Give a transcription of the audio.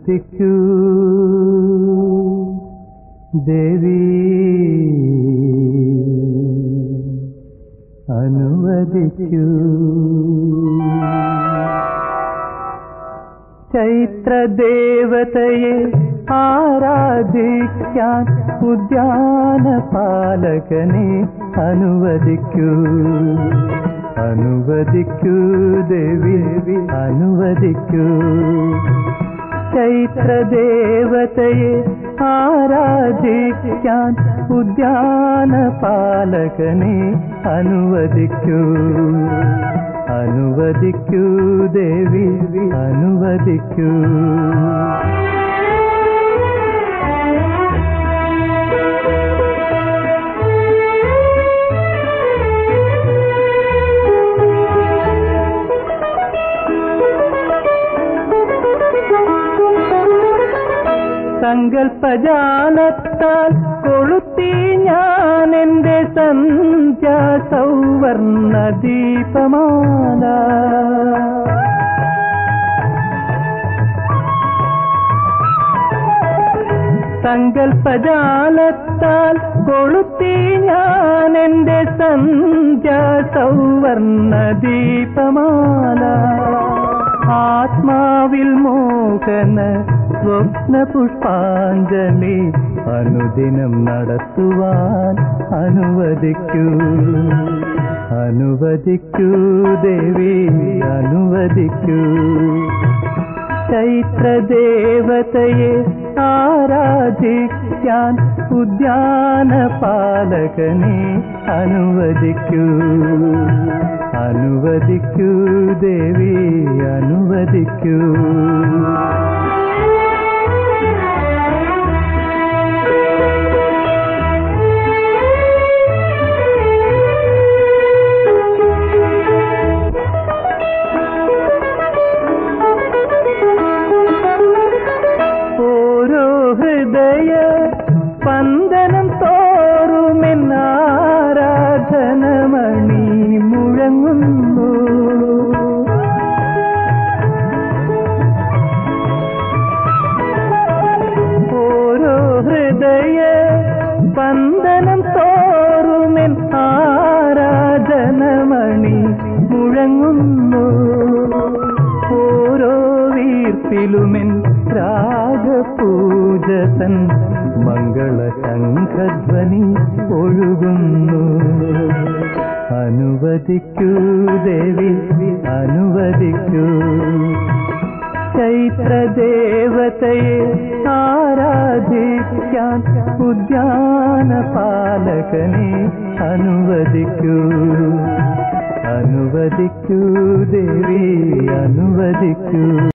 അനുവദിക്കൂ ദേവി അനുവദിക്കൂ ചൈത്രദേവതയെ ആരാധിക്കാൻ ഉദ്യാന പാലകനെ അനുവദിക്കൂ അനുവദിക്കൂ ദേവി അനുവദിക്കൂ ചൈത്രദേവതയെ ആരാധിക്കാൻ ഉദ്യാന പാലകനെ അനുവദിക്കൂ അനുവദിക്കൂ ദേവി അനുവദിക്കൂ സങ്കൽപ്പജാലത്താൽ കൊളുത്തി ഞാൻ എന്റെ സന്ധ്യ സൗവർണ ദീപമാല സങ്കൽപ്പജാലത്താൽ കൊളുത്തി ഞാൻ എന്റെ സന്ധ്യ സൗവർണ ദീപമാല ആത്മാവിൽ മോഹന സ്വപ്ന പുഷ്പാഞ്ജലി അനുദിനം നടത്തുവാൻ അനുവദിക്കൂ അനുവദിക്കൂ ദേവി അനുവദിക്കൂ ചൈത്രദേവതയെ ആരാധിക്കാൻ ഉദ്യാന പാലകനെ അനുവദിക്കൂ അനുവദിക്കൂ ദേവി അനുവദിക്കൂ ഓരോ ഹൃദയ സ്പന്ദനം തോറുമെന്നാരാധനമണി മുഴങ്ങുന്നു ഓരോ ഹൃദയ സ്പന്ദനം തോറുമെൻ ആരാധനമണി മുഴങ്ങുന്നു ഓരോ വീർപ്പിലുമെൻ രാഗപൂജതൻ മംഗളശംഖധ്വനി ഒഴുകുന്നു അനുവദിക്കൂ ദേവി അനുവദിക്കൂ ചൈത്രദേവതയെ ആരാധിക്കാൻ ഉദ്യാന പാലകനെ അനുവദിക്കൂ അനുവദിക്കൂ ദേവി അനുവദിക്കൂ